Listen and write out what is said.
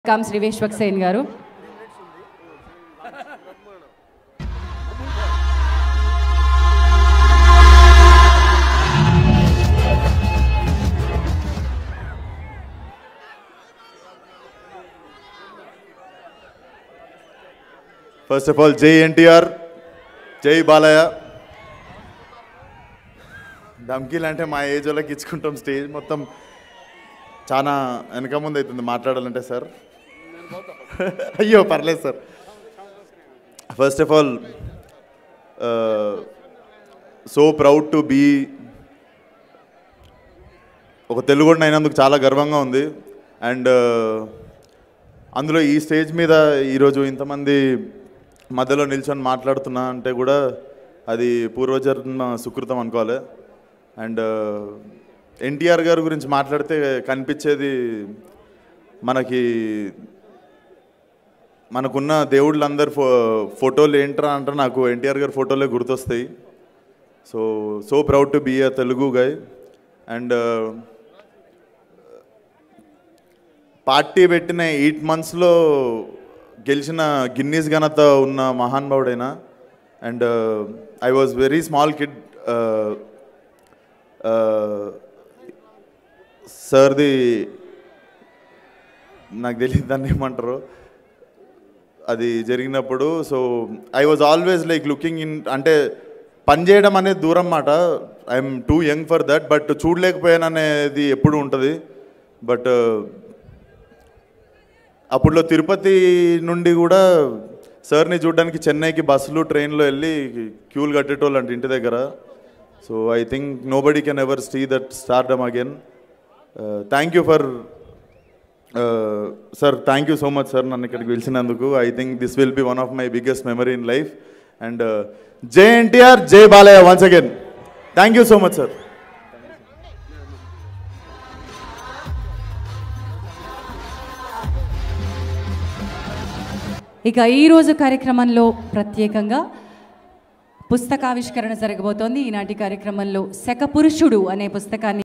com Shri Vishwaksen గారు first of all జై ఎన్టీఆర్ జై బాలయ్య ధమ్కీలు అంటే మా ఏజ్ వాళ్ళకి ఇచ్చుకుంటాం స్టేజ్ మొత్తం చాలా వెనక ముందు అవుతుంది మాట్లాడాలంటే సార్ అయ్యో పర్లేదు sir first of all so proud to be ఒక తెలుగుడిని అయినందుకు చాలా గర్వంగా ఉంది అండ్ అందులో ఈ స్టేజ్ మీద ఈరోజు ఇంతమంది మధ్యలో నిల్చొని మాట్లాడుతున్నా అంటే కూడా అది పూర్వజన్మ సుకృతం అనుకోవాలి అండ్ ఎన్టీఆర్ గారి గురించి మాట్లాడితే కనిపించేది మనకి మనకున్న దేవుళ్ళందరి ఫో ఫోటోలు ఏంట్రా అంటే నాకు ఎన్టీఆర్ గారి ఫోటోలే గుర్తొస్తాయి so so proud to be a Telugu guy and party పెట్టిన ఎయిట్ మంత్స్లో గెలిచిన గిన్నీస్ ఘనత ఉన్న మహానుభావుడైన and I was very small kid సార్ది నాకు తెలియదు దాన్ని ఏమంటారు అది జరిగినప్పుడు so I was always like looking in అంటే పని చేయడం అనేది దూరం మాట I'm too young for that but చూడలేకపోయాను అనేది ఎప్పుడు ఉంటుంది బట్ అప్పుడులో తిరుపతి నుండి కూడా సార్ని చూడడానికి చెన్నైకి బస్సులు ట్రైన్లో వెళ్ళి క్యూలు కట్టేటోళ్ళు అంటే ఇంటి దగ్గర so I think nobody can ever స్టీ that stardom again thank you for sir thank you so much sir నన్ను ఇక్కడికి పిలిచినందుకు I think this will be one of my biggest memory in life and జై ఎన్టీఆర్ జై Balayya once again thank you so much sir ఇక ఈరోజు కార్యక్రమంలో ప్రత్యేకంగా పుస్తకావిష్కరణ జరగబోతోంది ఈనాటి కార్యక్రమంలో శకపురుషుడు అనే పుస్తకాన్ని